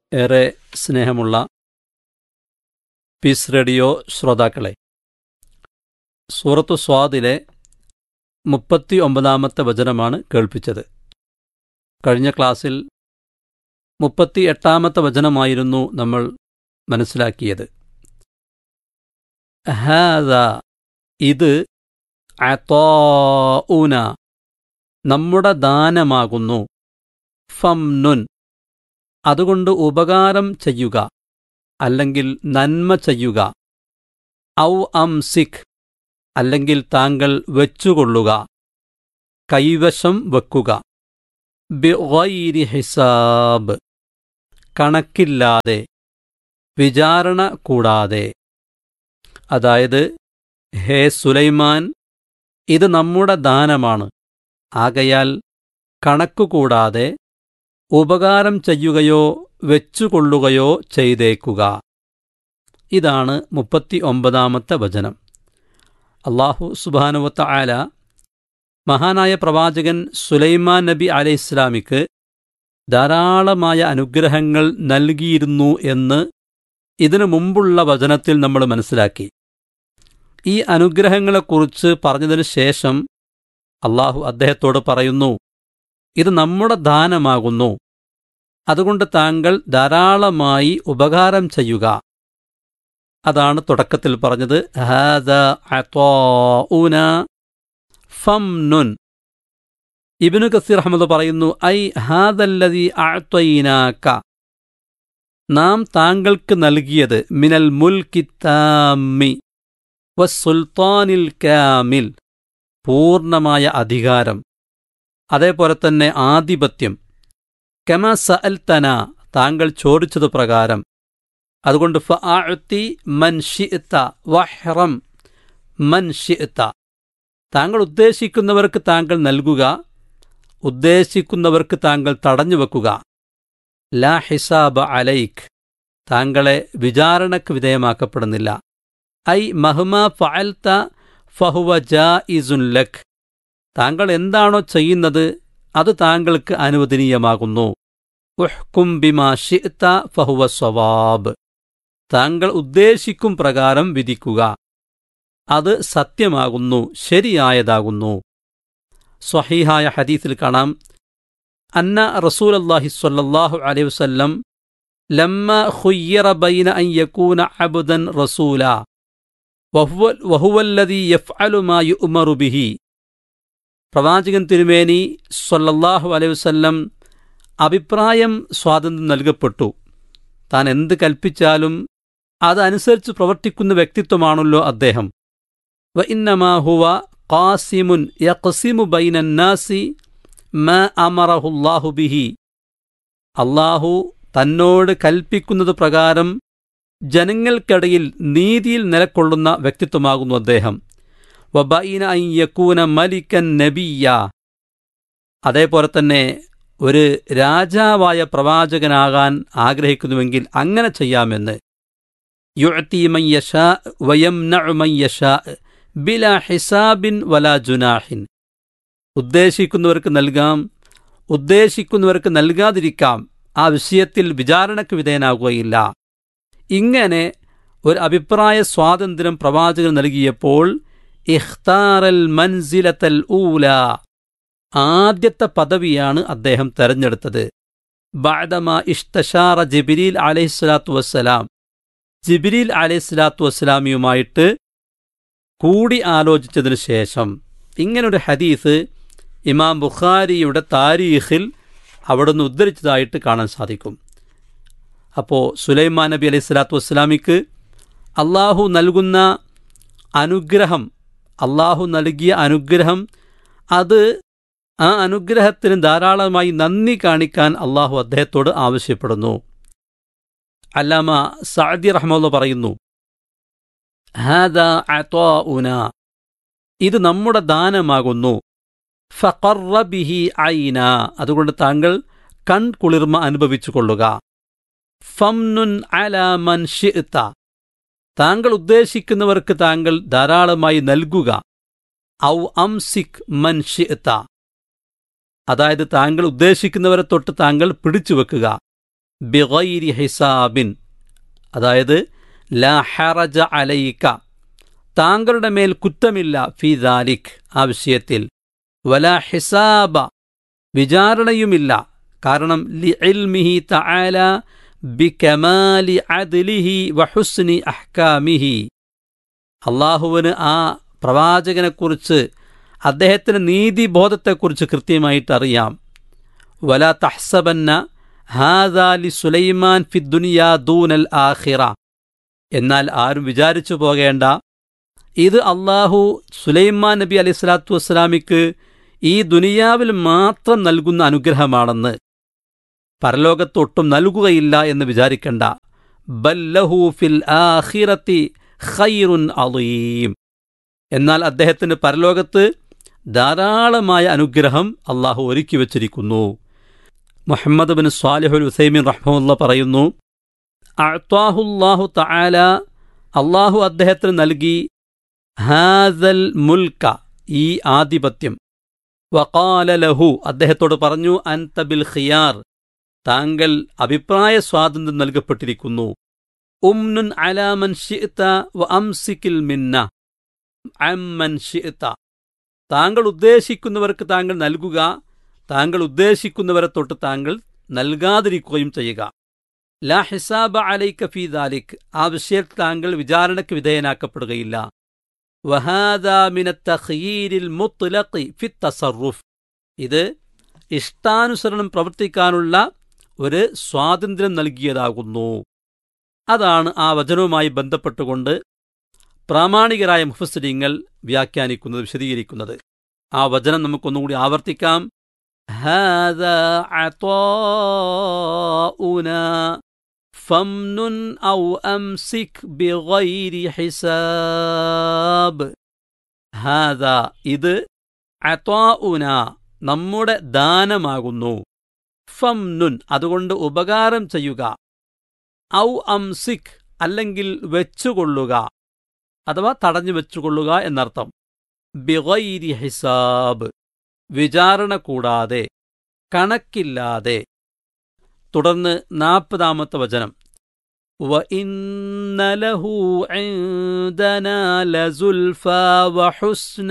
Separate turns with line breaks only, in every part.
ഏറെ സ്നേഹമുള്ള piece radio ശ്രോതാക്കളെ സൂറത്തു സ്വാദിലെ മുപ്പത്തി ഒമ്പതാമത്തെ വചനമാണ് കേൾപ്പിച്ചത് കഴിഞ്ഞ ക്ലാസ്സിൽ മുപ്പത്തി എട്ടാമത്തെ വചനമായിരുന്നു നമ്മൾ മനസ്സിലാക്കിയത് ഹാദ ഇത് അത്തോഊന നമ്മുടെ ദാനമാകുന്നു ഫംനുൻ അതുകൊണ്ട് ഉപകാരം ചെയ്യുക അല്ലെങ്കിൽ നന്മ ചെയ്യുക ഔ അം സിഖ് അല്ലെങ്കിൽ താങ്കൾ വെച്ചുകൊള്ളുക കൈവശം വെക്കുക ബിഗൈരി ഹിസാബ് കണക്കില്ലാതെ വിചാരണ കൂടാതെ അതായത് ഹേ സുലൈമാൻ ഇത് നമ്മുടെ ദാനമാണ് ആകയാൽ കണക്കുകൂടാതെ ഉപകാരം ചെയ്യുകയോ വെച്ചുകൊള്ളുകയോ ചെയ്തേക്കുക ഇതാണ് മുപ്പത്തി ഒമ്പതാമത്തെ വചനം അള്ളാഹു സുബാനുവത്ത ആല മഹാനായ പ്രവാചകൻ സുലൈമാൻ നബി അലൈഹിസ്ലാമിക്ക് ധാരാളമായ അനുഗ്രഹങ്ങൾ നൽകിയിരുന്നു എന്ന് ഇതിനു മുമ്പുള്ള വചനത്തിൽ നമ്മൾ മനസ്സിലാക്കി ഈ അനുഗ്രഹങ്ങളെക്കുറിച്ച് പറഞ്ഞതിനു ശേഷം അള്ളാഹു അദ്ദേഹത്തോട് പറയുന്നു ഇത് നമ്മുടെ ദാനമാകുന്നു അതുകൊണ്ട് താങ്കൾ ധാരാളമായി ഉപകാരം ചെയ്യുക അതാണ് തുടക്കത്തിൽ പറഞ്ഞത് ഹാദ അത്വാഉന ഫംനുൻ ഇബ്നു കസീർ അഹമ്മദ് പറയുന്നു ഐ ഹാദല്ലതി അഅ്തൈനാക നാം താങ്കൾക്ക് നൽകിയത് മിനൽ മുൽക്കിത്താമി വസ്സുൽത്താനിൽ കാമിൽ പൂർണ്ണമായ അധികാരം അതേപോലെ തന്നെ ആധിപത്യം കെമ സഅൽത്തന താങ്കൾ ചോദിച്ചത് പ്രകാരം അതുകൊണ്ട് ഫഅഅത്തി മൻ ഷിഅ്ത വഹ്റം മൻ ഷിഅ്ത താങ്കൾ ഉദ്ദേശിക്കുന്നവർക്ക് താങ്കൾ നൽകുക ഉദ്ദേശിക്കുന്നവർക്ക് താങ്കൾ തടഞ്ഞു വെക്കുക ലാ ഹിസാബ അലൈഖ് താങ്കളെ വിചാരണയ്ക്ക് വിധേയമാക്കപ്പെടുന്നില്ല ഐ മഹ്മ ഫഅൽത്ത ഫഹുവ ജായിസുൻ ലക് താങ്കൾ എന്താണോ ചെയ്യുന്നത് അത് താങ്കൾക്ക് അനുവദനീയമാകുന്നു ഉഹ്കും ബിമാ ഷിഅ്ത ഫഹുവ സ്വവാബ് താങ്കൾ ഉദ്ദേശിക്കും പ്രകാരം വിധിക്കുക അത് സത്യമാകുന്നു ശരിയായതാകുന്നു സ്വഹീഹായ ഹദീസിൽ കാണാം അന്ന റസൂലല്ലാഹി സ്വല്ലല്ലാഹു അലൈഹി വസല്ലം ലമ്മ ഖുയ്യറ ബൈന അൻ യകൂന അബ്ദൻ റസൂല വഹുവല്ലദീ യഫ്അലു മാ യുഅ്മറു ബിഹി പ്രവാചകൻ തിരുമേനി സ്വല്ലല്ലാഹു അലൈഹി വസല്ലം അഭിപ്രായം സ്വാതന്ത്ര്യം നൽകപ്പെട്ടു താൻ എന്ത് കൽപ്പിച്ചാലും അതനുസരിച്ച് പ്രവർത്തിക്കുന്ന വ്യക്തിത്വമാണല്ലോ അദ്ദേഹം വ ഇന്നമാ ഹുവ ഖാസിമുൻ യഖ്സിമു ബൈനന്നാസി മ അമറഹുല്ലാഹു ബിഹി അള്ളാഹു തന്നോട് കൽപ്പിക്കുന്നത് പ്രകാരം ജനങ്ങൾക്കിടയിൽ നീതിയിൽ നിലക്കൊള്ളുന്ന വ്യക്തിത്വമാകുന്നു അദ്ദേഹം വബൈന അൻ യക്കൂന മലിക്കൻ നബിയ അതേപോലെ തന്നെ ഒരു രാജാവായ പ്രവാചകനാകാൻ ആഗ്രഹിക്കുന്നുവെങ്കിൽ അങ്ങനെ ചെയ്യാമെന്ന് യുഅത്തി മയ്യഷ വയം നഅുമയ്യഷ ബില ഹിസാബിൻ വലാ ജുനാഹിൻ ഉദ്ദേശിക്കുന്നവർക്ക് നൽകാം ഉദ്ദേശിക്കുന്നവർക്ക് നൽകാതിരിക്കാം ആ വിഷയത്തിൽ വിചാരണയ്ക്ക് വിധേയനാകുകയില്ല ഇങ്ങനെ ഒരു അഭിപ്രായ സ്വാതന്ത്ര്യം പ്രവാചകൻ നൽകിയപ്പോൾ ഇഖ്താറൽ മൻസിലത്തൽ ഊല ആദ്യത്തെ പദവിയാണ് അദ്ദേഹം തെരഞ്ഞെടുത്തത് ബാദമ ഇഷ്തഷാറ ജിബിരിൽ അലൈഹിസ്ലാത്തു വസ്സലാം ജിബിരിൽ അലൈഹിസ്ലാത്തു വസ്സലാമിയുമായിട്ട് കൂടി ആലോചിച്ചതിനു ശേഷം ഇങ്ങനൊരു ഹദീസ് ഇമാം ബുഖാരിയുടെ താരീഖിൽ അവിടുന്ന് ഉദ്ധരിച്ചതായിട്ട് കാണാൻ സാധിക്കും അപ്പോൾ സുലൈമാൻ നബി അലൈഹി സ്വലാത്തു വസ്സലാമിക്ക് അള്ളാഹു നൽകുന്ന അനുഗ്രഹം അള്ളാഹു നൽകിയ അനുഗ്രഹം അത് ആ അനുഗ്രഹത്തിന് ധാരാളമായി നന്ദി കാണിക്കാൻ അള്ളാഹു അദ്ദേഹത്തോട് ആവശ്യപ്പെടുന്നു അല്ലാമ സാദി റഹ്മുള്ള പറയുന്നു ഹാദ അത്വാഉന ഇത് നമ്മുടെ ദാനമാകുന്നു ഫഖറബിഹി ഐന അതുകൊണ്ട് താങ്കൾ കൺകുളിർമ അനുഭവിച്ചു കൊള്ളുക ഫംനുൻ അല മൻ ഷിഅ്ത താങ്കൾ ഉദ്ദേശിക്കുന്നവർക്ക് താങ്കൾ ധാരാളമായി നൽകുക ഔ അംസിക് മൻ ഷിഅ്ത അതായത് താങ്കൾ ഉദ്ദേശിക്കുന്നവരെ തൊട്ട് താങ്കൾ പിടിച്ചു വെക്കുക ബിഗൈരി ഹിസാബിൻ അതായത് ലാ ഹറജ അലൈക താങ്കളുടെ മേൽ കുറ്റമില്ല ഫി ദാലിക് ആ വിഷയത്തിൽ വല ഹിസാബ വിചാരണയുമില്ല കാരണം ലി ഇൽമിഹി തആല ബികമാലി അദ്ലിഹി വഹുസ്നി അഹ്കാമിഹി അള്ളാഹുവിന് ആ പ്രവാചകനെക്കുറിച്ച് അദ്ദേഹത്തിൻ്റെ നീതിബോധത്തെക്കുറിച്ച് കൃത്യമായിട്ട് അറിയാം വല തഹ്സബന്ന ഹാദാലി സുലൈമാൻ ഫിദ്ദുനിയാ ദൂനൽ ആഖിറ എന്നാൽ ആരും വിചാരിച്ചു പോകേണ്ട ഇത് അള്ളാഹു സുലൈമാൻ നബി അലൈഹി സ്വലാത്തു വസ്സലാമിക്ക് ഈ ദുനിയാവിൽ മാത്രം നൽകുന്ന അനുഗ്രഹമാണെന്ന് പരലോകത്തൊട്ടും നൽകുകയില്ല എന്ന് വിചാരിക്കണ്ട ബല്ലഹു ഫിൽ ആഖിറത്തി ഖൈറുൻ അളീം എന്നാൽ അദ്ദേഹത്തിന് പരലോകത്ത് ധാരാളമായ അനുഗ്രഹം അള്ളാഹു ഒരുക്കി വച്ചിരിക്കുന്നു മുഹമ്മദ് ബിൻ സ്വാലിഹുൽ ഉസൈമിൻ റഹ്മുല്ല പറയുന്നു അഅ്താഹുല്ലാഹു തആല അള്ളാഹു അദ്ദേഹത്തിന് നൽകി ഹാസൽ മുൽക്ക ഈ ആധിപത്യം വഖാല ലഹു അദ്ദേഹത്തോട് പറഞ്ഞു അൻത ബിൽ ഖിയാർ താങ്കൾ അഭിപ്രായ സ്വാതന്ത്ര്യം നൽകപ്പെട്ടിരിക്കുന്നു ഉംനുൻ അലാമൻ ഷിഅ്ത വ അംസിക്കിൽ മിന്ന അമ്മൻ ഷിഅ്ത താങ്കൾ ഉദ്ദേശിക്കുന്നവർക്ക് താങ്കൾ നൽകുക താങ്കൾ ഉദ്ദേശിക്കുന്നവരെ തൊട്ട് താങ്കൾ നൽകാതിരിക്കുകയും ചെയ്യുക ലാ ഹിസാബ അലൈക ഫീ ദാലിക് ആ വിഷയത്തിൽ താങ്കൾ വിചാരണയ്ക്ക് വിധേയനാക്കപ്പെടുകയില്ല വഹാദാ മിന തഖ്യീരിൽ മുത്ലഖി ഫി തസറുഫ് ഇത് ഇഷ്ടാനുസരണം പ്രവർത്തിക്കാനുള്ള ഒരു സ്വാതന്ത്ര്യം നൽകിയതാകുന്നു അതാണ് ആ വചനവുമായി ബന്ധപ്പെട്ടുകൊണ്ട് പ്രാമാണികരായ മുഫസ്സരിങ്ങൾ വ്യാഖ്യാനിക്കുന്നത് വിശദീകരിക്കുന്നത് ആ വചനം നമുക്കൊന്നുകൂടി ആവർത്തിക്കാം هذا عطاؤنا فامنن أو أمسك بغير حساب هذا ഇത് അത്വാഉന നമ്മുടെ ദാനമാകുന്നു ഫംനുൻ അതുകൊണ്ട് ഉപകാരം ചെയ്യുക ഔ അംസിക് അല്ലെങ്കിൽ വെച്ചുകൊള്ളുക അഥവാ തടഞ്ഞു വെച്ചുകൊള്ളുക എന്നർത്ഥം ബിഗൈരി ഹിസാബ് വിചാരണ കൂടാതെ കണക്കില്ലാതെ തുടർന്ന് നാൽപ്പതാമത്തെ വചനം وَإِنَّ لَهُ عِندَنَا لَزُلْفَى وَحُسْنَ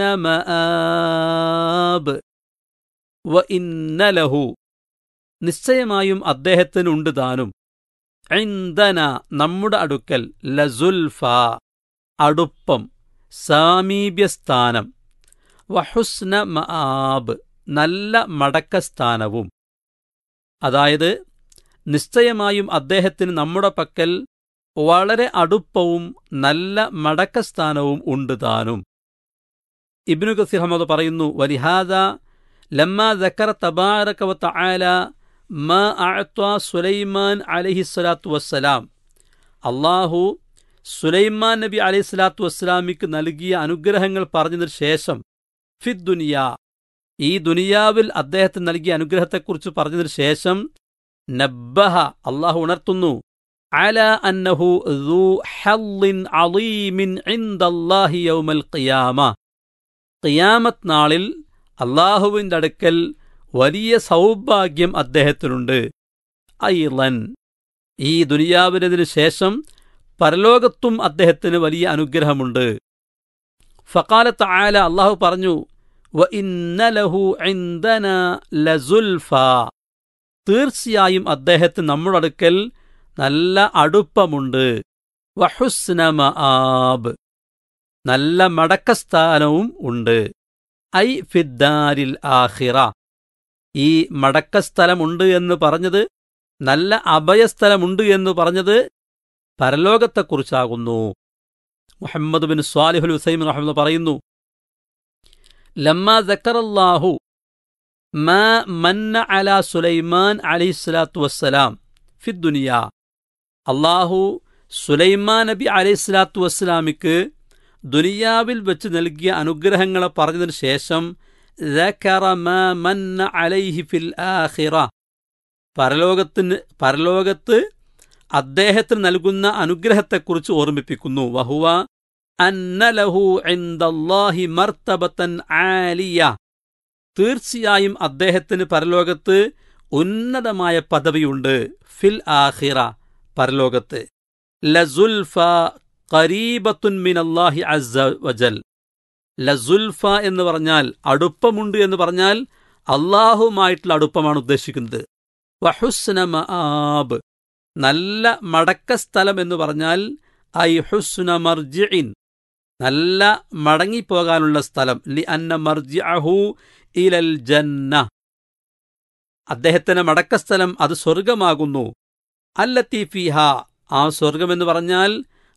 مَآب് وَإِنَّ لَهُ നിശ്ചയമായും അദ്ദേഹത്തിനുണ്ട് താനും ഐന്ദന നമ്മുടെ അടുക്കൽ ലസുൽഫ അടുപ്പം സാമീപ്യസ്ഥാനം വഹുസ്ന മആബ് നല്ല മടക്കസ്ഥാനവും അതായത് നിശ്ചയമായും അദ്ദേഹത്തിന് നമ്മുടെ പക്കൽ വളരെ അടുപ്പവും നല്ല മടക്കസ്ഥാനവും ഉണ്ട് താനും ഇബ്നു കസീർ അഹമ്മദ് പറയുന്നു വലിഹാദ ലമ്മ ദക്കർ തബാറക വ തആല മാ അഅത്വ സുലൈമാൻ അലൈഹിസ്സലാത്തു വസ്സലാം അള്ളാഹു സുലൈമാൻ നബി അലൈഹിസ്സലാത്തു വസ്സലാമിക്ക് നൽകിയ അനുഗ്രഹങ്ങൾ പറഞ്ഞതിന് ശേഷം ഫിദ് ദുനിയ ഈ ദുനിയാവിൽ അദ്ദേഹത്തിന് നൽകിയ അനുഗ്രഹത്തെക്കുറിച്ച് പറഞ്ഞതിന് ശേഷം നബ്ബഹ അള്ളാഹു ഉണർത്തുന്നു അല അന്നഹു ذو حظ عظيم عند الله يوم القيامة ഖിയാമത്ത് നാളിൽ അള്ളാഹുവിൻ്റെ അടുക്കൽ വലിയ സൗഭാഗ്യം അദ്ദേഹത്തിനുണ്ട് ഐലൻ ഈ ദുനിയാവിനതിനു ശേഷം പരലോകത്തും അദ്ദേഹത്തിന് വലിയ അനുഗ്രഹമുണ്ട് ഫക്കാലത്ത് ആല അള്ളാഹു പറഞ്ഞു വ ഇന്നലഹു ഇന്ദന ലസുൽഫ തീർച്ചയായും അദ്ദേഹത്തിന് നമ്മുടെ അടുക്കൽ നല്ല അടുപ്പമുണ്ട് വഹുസ്ന മആബ് നല്ല മടക്കസ്ഥാനവും ഉണ്ട് ഐ ഫിദ്ദാരിൽ ആഹിറ ഈ മടക്കസ്ഥലമുണ്ട് എന്ന് പറഞ്ഞത് നല്ല അഭയസ്ഥലമുണ്ട് എന്ന് പറഞ്ഞത് പരലോകത്തെക്കുറിച്ചാകുന്നു മുഹമ്മദ് ബിൻ സ്വാലിഹുൽ ഹുസൈം റഹ്മദ് പറയുന്നു ലമ്മ ദക്കറല്ലാഹു മാ മന്ന അല സുലൈമാൻ അലൈഹിസ്സലാത്തു വസ്സലാം ഫിദ്ദുനിയ അള്ളാഹു സുലൈമാൻ നബി അലൈഹിസ്സലാത്തു വസ്സലാമിക്ക് ദുനിയാവിൽ വെച്ച് നൽകിയ അനുഗ്രഹങ്ങളെ പറഞ്ഞതിന് ശേഷം ذكر ما من عليه في الآخرة പരലോകത്തിന് പരലോകത്ത് അദ്ദേഹത്തിന് നൽകുന്ന അനുഗ്രഹത്തെക്കുറിച്ച് ഓർമ്മിപ്പിക്കുന്നു വഹുവ അന്നലഹു ഇന്ദല്ലാഹി മർത്തബത്തൻ ആലിയ തീർച്ചയായും അദ്ദേഹത്തിന് പരലോകത്ത് ഉന്നതമായ പദവിയുണ്ട് ഫിൽ ആഹിറ പരലോകത്ത് ലസുൽഫ ഖരീബത്തുൻ മിനല്ലാഹി അസ്സ വജൽ ലസുൽഫ എന്ന് പറഞ്ഞാൽ അടുപ്പമുണ്ട് എന്ന് പറഞ്ഞാൽ അള്ളാഹുമായിട്ടുള്ള അടുപ്പമാണ് ഉദ്ദേശിക്കുന്നത് വഹുസ്ന മആബ് നല്ല മടക്ക സ്ഥലം എന്ന് പറഞ്ഞാൽ ഐ ഹുസ്ന മർജിഇൻ നല്ല മടങ്ങിപ്പോകാനുള്ള സ്ഥലം ലി അന്ന മർജിഅഹു ഇലൽ ജന്ന അദ്ദേഹത്തിന് മടക്കസ്ഥലം അത് സ്വർഗമാകുന്നു അല്ലത്തി ഫിഹ ആ സ്വർഗമെന്ന് പറഞ്ഞാൽ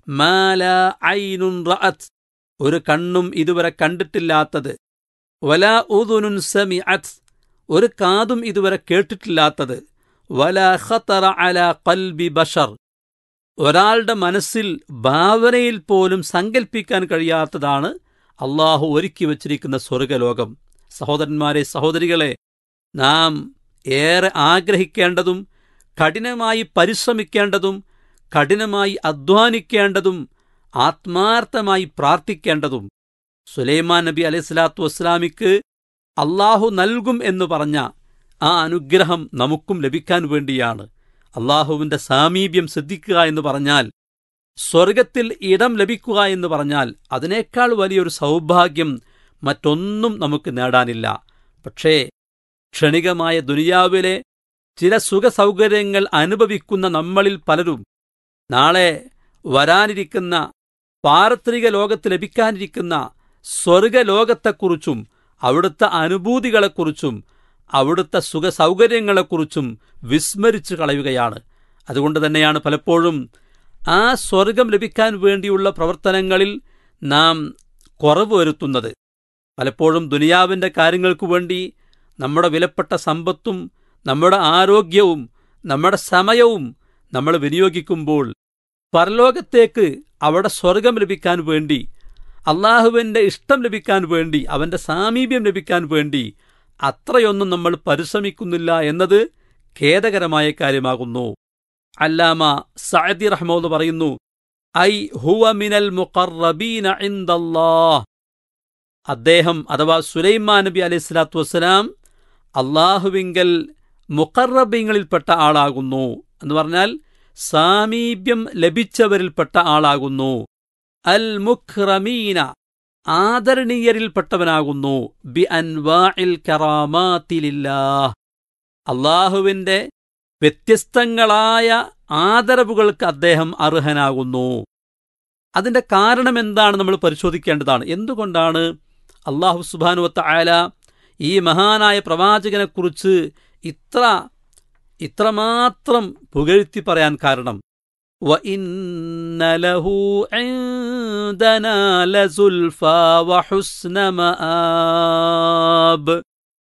മാല ഐനുൻ റഅത്ത് ഒരു കണ്ണും ഇതുവരെ കണ്ടിട്ടില്ലാത്തത് വല ഉദുനുൻ സമിഅത്ത് ഒരു കാതും ഇതുവരെ കേട്ടിട്ടില്ലാത്തത് വല ഖതറ അല ഖൽബി ബഷർ ഒരാളുടെ മനസ്സിൽ ഭാവനയിൽ പോലും സങ്കല്പിക്കാൻ കഴിയാത്തതാണ് അള്ളാഹു ഒരുക്കി വച്ചിരിക്കുന്ന സ്വർഗലോകം സഹോദരന്മാരെ സഹോദരികളെ നാം ഏറെ ആഗ്രഹിക്കേണ്ടതും കഠിനമായി പരിശ്രമിക്കേണ്ടതും കഠിനമായി അധ്വാനിക്കേണ്ടതും ആത്മാർത്ഥമായി പ്രാർത്ഥിക്കേണ്ടതും സുലൈമാൻ നബി അലൈഹിസ്ലാത്തു വസ്സലാമിക്ക് അള്ളാഹു നൽകും എന്ന് പറഞ്ഞ ആ അനുഗ്രഹം നമുക്കും ലഭിക്കാൻ വേണ്ടിയാണ് അള്ളാഹുവിന്റെ സാമീപ്യം ശ്രദ്ധിക്കുക എന്ന് പറഞ്ഞാൽ സ്വർഗത്തിൽ ഇടം ലഭിക്കുക എന്ന് പറഞ്ഞാൽ അതിനേക്കാൾ വലിയൊരു സൗഭാഗ്യം മറ്റൊന്നും നമുക്ക് നേടാനില്ല പക്ഷേ ക്ഷണികമായ ദുനിയാവിലെ ചില സുഖസൗകര്യങ്ങൾ അനുഭവിക്കുന്ന നമ്മളിൽ പലരും നാളെ വരാനിരിക്കുന്ന പാരത്രിക ലോകത്ത് ലഭിക്കാനിരിക്കുന്ന സ്വർഗലോകത്തെക്കുറിച്ചും അവിടുത്തെ അനുഭൂതികളെക്കുറിച്ചും അവിടുത്തെ സുഖസൗകര്യങ്ങളെക്കുറിച്ചും വിസ്മരിച്ചു കളയുകയാണ് അതുകൊണ്ട് തന്നെയാണ് പലപ്പോഴും ആ സ്വർഗം ലഭിക്കാൻ വേണ്ടിയുള്ള പ്രവർത്തനങ്ങളിൽ നാം കുറവ് വരുത്തുന്നത് പലപ്പോഴും ദുനിയാവിൻ്റെ കാര്യങ്ങൾക്കു വേണ്ടി നമ്മുടെ വിലപ്പെട്ട സമ്പത്തും നമ്മുടെ ആരോഗ്യവും നമ്മുടെ സമയവും നമ്മൾ വിനിയോഗിക്കുമ്പോൾ പരലോകത്തേക്ക് അവിടെ സ്വർഗം ലഭിക്കാൻ വേണ്ടി അള്ളാഹുവിൻ്റെ ഇഷ്ടം ലഭിക്കാൻ വേണ്ടി അവൻ്റെ സാമീപ്യം ലഭിക്കാൻ വേണ്ടി അത്രയൊന്നും നമ്മൾ പരിശ്രമിക്കുന്നില്ല എന്നത് ഖേദകരമായ കാര്യമാകുന്നു അല്ലാമ സഅദി റഹ്മോന്ന് പറയുന്നു ഐ ഹുവ മിനൽ മുഖറബീന ഇൻദല്ലാഹ് അദ്ദേഹം അഥവാ സുലൈമാൻ നബി അലൈഹി സ്വലാത്തു വസ്സലാം അള്ളാഹുവിങ്കൽ മുഖറബീങ്ങളിൽപ്പെട്ട ആളാകുന്നു എന്ന് പറഞ്ഞാൽ സാമീപ്യം ലഭിച്ചവരിൽപ്പെട്ട ആളാകുന്നു അൽ മുഖ്റമീന ആദരണീയരിൽപ്പെട്ടവനാകുന്നു ബി അൻവാഇൽ കറാമാത്തിലില്ലാഹ് അള്ളാഹുവിന്റെ വ്യത്യസ്തങ്ങളായ ആദരവുകൾക്ക് അദ്ദേഹം അർഹനാകുന്നു അതിന്റെ കാരണം എന്താണ് നമ്മൾ പരിശോധിക്കേണ്ടതാണ് എന്തുകൊണ്ടാണ് അള്ളാഹു സുബാനുവത്ത ആല ഈ മഹാനായ പ്രവാചകനെക്കുറിച്ച് ഇത്ര ഇത്രമാത്രം പുകഴ്ത്തി പറയാൻ കാരണം وَإِنَّ لَهُ عِندَنَا لَزُلْفَى وَحُسْنَ مَآب്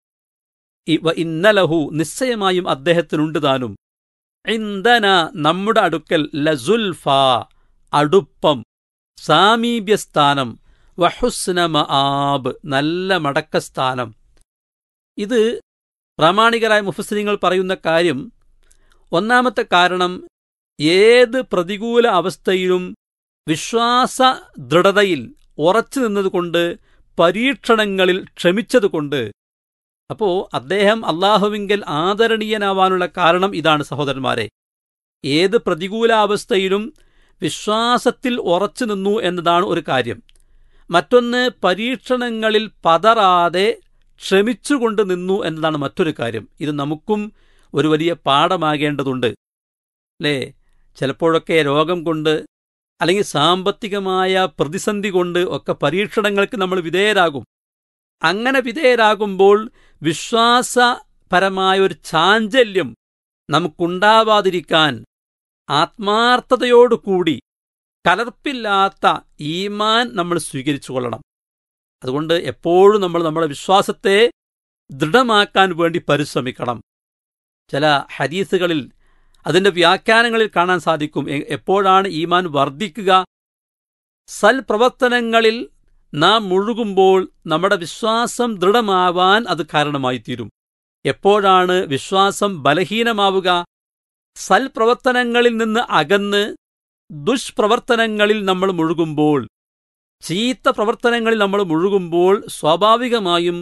ഇന്നലഹു നിശ്ചയമായും അദ്ദേഹത്തിനുണ്ട് താനും ഇന്ധന നമ്മുടെ അടുക്കൽ ലസുൽഫ അടുപ്പം സാമീപ്യസ്ഥാനം വഹുസ്ന മആബ് നല്ല മടക്കസ്ഥാനം ഇത് പ്രാമാണികരായ മുഫസ്ലിങ്ങൾ പറയുന്ന കാര്യം ഒന്നാമത്തെ കാരണം ഏത് പ്രതികൂല അവസ്ഥയിലും വിശ്വാസ ദൃഢതയിൽ ഉറച്ചു നിന്നതുകൊണ്ട് പരീക്ഷണങ്ങളിൽ ക്ഷമിച്ചതുകൊണ്ട് അപ്പോ അദ്ദേഹം അള്ളാഹുവിങ്കൽ ആദരണീയനാവാനുള്ള കാരണം ഇതാണ് സഹോദരന്മാരെ ഏത് പ്രതികൂലാവസ്ഥയിലും വിശ്വാസത്തിൽ ഉറച്ചു നിന്നു എന്നതാണ് ഒരു കാര്യം മറ്റൊന്ന് പരീക്ഷണങ്ങളിൽ പതറാതെ ക്ഷമിച്ചുകൊണ്ട് നിന്നു എന്നതാണ് മറ്റൊരു കാര്യം ഇത് നമുക്കും ഒരു വലിയ പാഠമാകേണ്ടതുണ്ട് അല്ലേ ചിലപ്പോഴൊക്കെ രോഗം കൊണ്ട് അല്ലെങ്കിൽ സാമ്പത്തികമായ പ്രതിസന്ധി കൊണ്ട് ഒക്കെ പരീക്ഷണങ്ങൾക്ക് നമ്മൾ വിധേയരാകും അങ്ങനെ വിധേയരാകുമ്പോൾ വിശ്വാസപരമായ ഒരു ചാഞ്ചല്യം നമുക്കുണ്ടാവാതിരിക്കാൻ ആത്മാർത്ഥതയോടുകൂടി കലർപ്പില്ലാത്ത ഈമാൻ നമ്മൾ സ്വീകരിച്ചു കൊള്ളണം അതുകൊണ്ട് എപ്പോഴും നമ്മൾ നമ്മുടെ വിശ്വാസത്തെ ദൃഢമാക്കാൻ വേണ്ടി പരിശ്രമിക്കണം ചില ഹദീസുകളിൽ അതിന്റെ വ്യാഖ്യാനങ്ങളിൽ കാണാൻ സാധിക്കും എപ്പോഴാണ് ഈമാൻ വർദ്ധിക്കുക സൽപ്രവർത്തനങ്ങളിൽ നാം മുഴുകുമ്പോൾ നമ്മുടെ വിശ്വാസം ദൃഢമാവാൻ അത് കാരണമായി തീരും എപ്പോഴാണ് വിശ്വാസം ബലഹീനമാവുക സൽപ്രവർത്തനങ്ങളിൽ നിന്ന് അകന്ന് ദുഷ്പ്രവർത്തനങ്ങളിൽ നമ്മൾ മുഴുകുമ്പോൾ ചീത്ത പ്രവർത്തനങ്ങളിൽ നമ്മൾ മുഴുകുമ്പോൾ സ്വാഭാവികമായും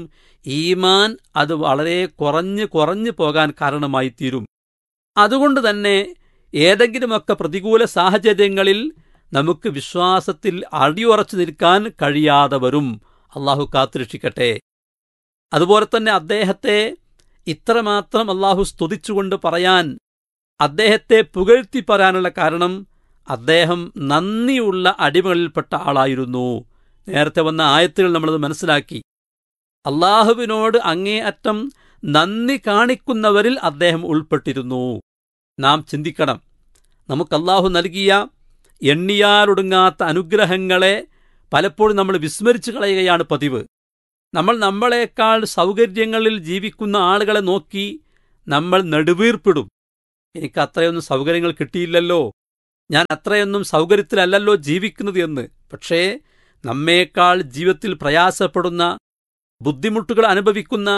ഈമാൻ അത് വളരെ കുറഞ്ഞ് കുറഞ്ഞു പോകാൻ കാരണമായി തീരും അതുകൊണ്ട് തന്നെ ഏതെങ്കിലുമൊക്കെ പ്രതികൂല സാഹചര്യങ്ങളിൽ നമുക്ക് വിശ്വാസത്തിൽ അടിയുറച്ചു നിൽക്കാൻ കഴിയാതെ വരും അള്ളാഹു കാത്തുരക്ഷിക്കട്ടെ അതുപോലെ തന്നെ അദ്ദേഹത്തെ ഇത്രമാത്രം അള്ളാഹു സ്തുതിച്ചുകൊണ്ട് പറയാൻ അദ്ദേഹത്തെ പുകഴ്ത്തി പറയാനുള്ള കാരണം അദ്ദേഹം നന്ദിയുള്ള അടിമകളിൽപ്പെട്ട ആളായിരുന്നു നേരത്തെ വന്ന ആയത്തുകൾ നമ്മളത് മനസ്സിലാക്കി അള്ളാഹുവിനോട് അങ്ങേയറ്റം നന്ദി കാണിക്കുന്നവരിൽ അദ്ദേഹം ഉൾപ്പെട്ടിരുന്നു നാം ചിന്തിക്കണം നമുക്ക് അള്ളാഹു നൽകിയ എണ്ണിയാലൊടുങ്ങാത്ത അനുഗ്രഹങ്ങളെ പലപ്പോഴും നമ്മൾ വിസ്മരിച്ചു കളയുകയാണ് പതിവ് നമ്മൾ നമ്മളെക്കാൾ സൗകര്യങ്ങളിൽ ജീവിക്കുന്ന ആളുകളെ നോക്കി നമ്മൾ നെടുവീർപ്പിടും എനിക്ക് അത്രയൊന്നും സൗകര്യങ്ങൾ കിട്ടിയില്ലല്ലോ ഞാൻ അത്രയൊന്നും സൗകര്യത്തിലല്ലല്ലോ ജീവിക്കുന്നത് എന്ന് പക്ഷേ നമ്മേക്കാൾ ജീവിതത്തിൽ പ്രയാസപ്പെടുന്ന ബുദ്ധിമുട്ടുകൾ അനുഭവിക്കുന്ന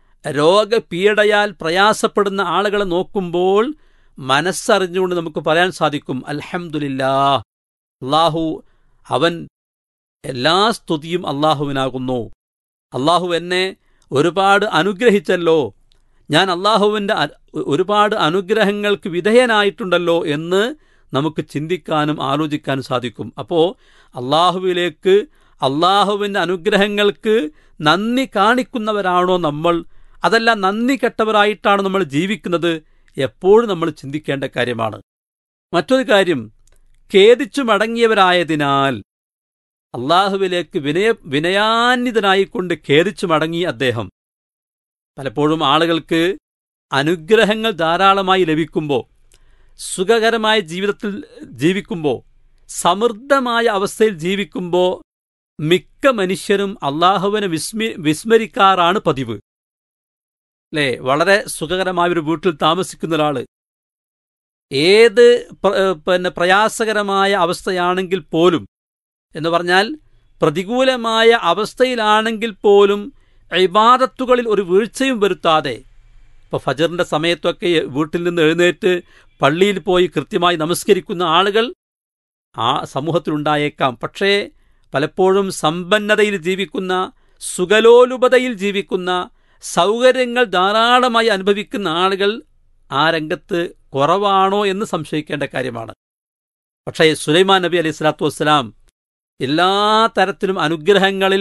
രോഗപീഡയാൽ പ്രയാസപ്പെടുന്ന ആളുകളെ നോക്കുമ്പോൾ മനസ്സറിഞ്ഞുകൊണ്ട് നമുക്ക് പറയാൻ സാധിക്കും അൽഹംദുലില്ലാ അള്ളാഹു അവൻ എല്ലാ സ്തുതിയും അള്ളാഹുവിനാകുന്നു അള്ളാഹു എന്നെ ഒരുപാട് അനുഗ്രഹിച്ചല്ലോ ഞാൻ അള്ളാഹുവിൻ്റെ ഒരുപാട് അനുഗ്രഹങ്ങൾക്ക് വിധേയനായിട്ടുണ്ടല്ലോ എന്ന് നമുക്ക് ചിന്തിക്കാനും ആലോചിക്കാനും സാധിക്കും അപ്പോൾ അള്ളാഹുവിലേക്ക് അള്ളാഹുവിൻ്റെ അനുഗ്രഹങ്ങൾക്ക് നന്ദി കാണിക്കുന്നവരാണോ നമ്മൾ അതല്ല നന്ദി കെട്ടവരായിട്ടാണ് നമ്മൾ ജീവിക്കുന്നത് എപ്പോഴും നമ്മൾ ചിന്തിക്കേണ്ട കാര്യമാണ് മറ്റൊരു കാര്യം ഖേദിച്ചു മടങ്ങിയവരായതിനാൽ അള്ളാഹുവിലേക്ക് വിനയ വിനയാന്വിതനായിക്കൊണ്ട് ഖേദിച്ചു മടങ്ങി അദ്ദേഹം പലപ്പോഴും ആളുകൾക്ക് അനുഗ്രഹങ്ങൾ ധാരാളമായി ലഭിക്കുമ്പോൾ സുഖകരമായ ജീവിതത്തിൽ ജീവിക്കുമ്പോൾ സമൃദ്ധമായ അവസ്ഥയിൽ ജീവിക്കുമ്പോൾ മിക്ക മനുഷ്യരും അള്ളാഹുവിനെ വിസ്മി വിസ്മരിക്കാറാണ് പതിവ് അല്ലേ വളരെ സുഖകരമായ ഒരു വീട്ടിൽ താമസിക്കുന്ന ഒരാള് ഏത് പിന്നെ പ്രയാസകരമായ അവസ്ഥയാണെങ്കിൽ പോലും എന്ന് പറഞ്ഞാൽ പ്രതികൂലമായ അവസ്ഥയിലാണെങ്കിൽ പോലും ഇബാദത്തുകളിൽ ഒരു വീഴ്ചയും വരുത്താതെ ഇപ്പോൾ ഫജറിൻ്റെ സമയത്തൊക്കെ വീട്ടിൽ നിന്ന് എഴുന്നേറ്റ് പള്ളിയിൽ പോയി കൃത്യമായി നമസ്കരിക്കുന്ന ആളുകൾ ആ സമൂഹത്തിലുണ്ടായേക്കാം പക്ഷേ പലപ്പോഴും സമ്പന്നതയിൽ ജീവിക്കുന്ന സുഖലോലുപതയിൽ ജീവിക്കുന്ന സൗകര്യങ്ങൾ ധാരാളമായി അനുഭവിക്കുന്ന ആളുകൾ ആ രംഗത്ത് കുറവാണോ എന്ന് സംശയിക്കേണ്ട കാര്യമാണ് പക്ഷേ സുലൈമാൻ നബി അലൈഹി സ്വലാത്തു വസ്സലാം എല്ലാ തരത്തിലും അനുഗ്രഹങ്ങളിൽ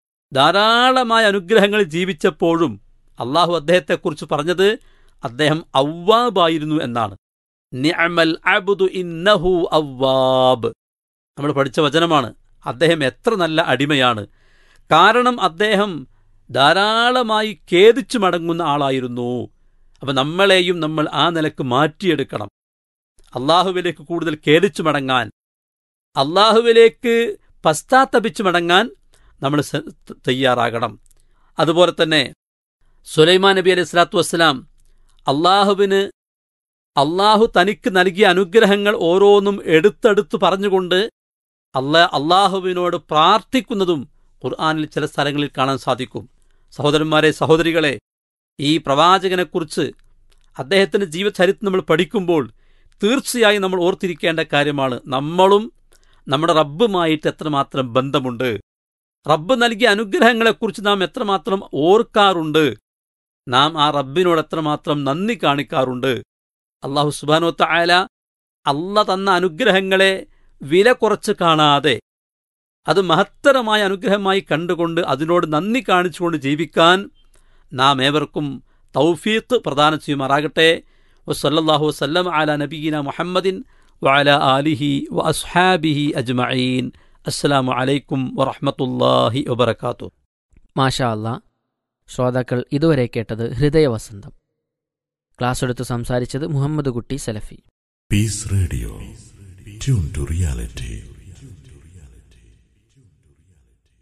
ധാരാളമായ അനുഗ്രഹങ്ങളിൽ ജീവിച്ചപ്പോഴും അള്ളാഹു അദ്ദേഹത്തെക്കുറിച്ച് പറഞ്ഞത് അദ്ദേഹം അവ്വാബായിരുന്നു എന്നാണ് നിഅമൽ അബ്ദു ഇന്നഹു അവ്വാബ് നമ്മൾ പഠിച്ച വചനമാണ് അദ്ദേഹം എത്ര നല്ല അടിമയാണ് കാരണം അദ്ദേഹം ധാരാളമായി ഖേദിച്ചു മടങ്ങുന്ന ആളായിരുന്നു അപ്പം നമ്മളെയും നമ്മൾ ആ നിലക്ക് മാറ്റിയെടുക്കണം അള്ളാഹുവിലേക്ക് കൂടുതൽ ഖേദിച്ചു മടങ്ങാൻ അള്ളാഹുവിലേക്ക് പശ്ചാത്തപിച്ചു മടങ്ങാൻ നമ്മൾ തയ്യാറാകണം അതുപോലെ തന്നെ സുലൈമാൻ നബി അലൈഹി സ്വലാത്തു വസ്സലാം അള്ളാഹുവിന് അള്ളാഹു തനിക്ക് നൽകിയ അനുഗ്രഹങ്ങൾ ഓരോന്നും എടുത്തെടുത്ത് പറഞ്ഞുകൊണ്ട് അല്ല അള്ളാഹുവിനോട് പ്രാർത്ഥിക്കുന്നതും ഖുർആാനിൽ ചില സ്ഥലങ്ങളിൽ കാണാൻ സാധിക്കും സഹോദരന്മാരെ സഹോദരികളെ ഈ പ്രവാചകനെക്കുറിച്ച് അദ്ദേഹത്തിൻ്റെ ജീവചരിത്രം നമ്മൾ പഠിക്കുമ്പോൾ തീർച്ചയായും നമ്മൾ ഓർത്തിരിക്കേണ്ട കാര്യമാണ് നമ്മളും നമ്മുടെ റബ്ബുമായിട്ട് എത്രമാത്രം ബന്ധമുണ്ട് റബ്ബ് നൽകിയ അനുഗ്രഹങ്ങളെക്കുറിച്ച് നാം എത്രമാത്രം ഓർക്കാറുണ്ട് നാം ആ റബ്ബിനോട് എത്രമാത്രം നന്ദി കാണിക്കാറുണ്ട് അള്ളാഹു സുബാനോത്ത ആയ അല്ല തന്ന അനുഗ്രഹങ്ങളെ വില കുറച്ച് കാണാതെ അത് മഹത്തരമായ അനുഗ്രഹമായി കണ്ടുകൊണ്ട് അതിനോട് നന്ദി കാണിച്ചുകൊണ്ട് ജീവിക്കാൻ നാം ഏവർക്കും തൗഫീഖ് പ്രദാനം ചെയ്യുമാറാകട്ടെ വസല്ലാഹു വസ്ലം അല നബീന മുഹമ്മദിൻ വഅല ആലിഹി വ അസ്ഹാബിഹി അജ്മഈൻ അസ്സലാമു അലൈക്കും വറഹ്മത്തുള്ളാഹി വബറകാതുഹു
മാഷാ അല്ലാ ശ്രോതാക്കൾ ഇതുവരെ കേട്ടത് ഹൃദയവസന്തം ക്ലാസ് എടുത്ത് സംസാരിച്ചത് മുഹമ്മദ് കുട്ടി സലഫി
Peace Radio. Tune to reality.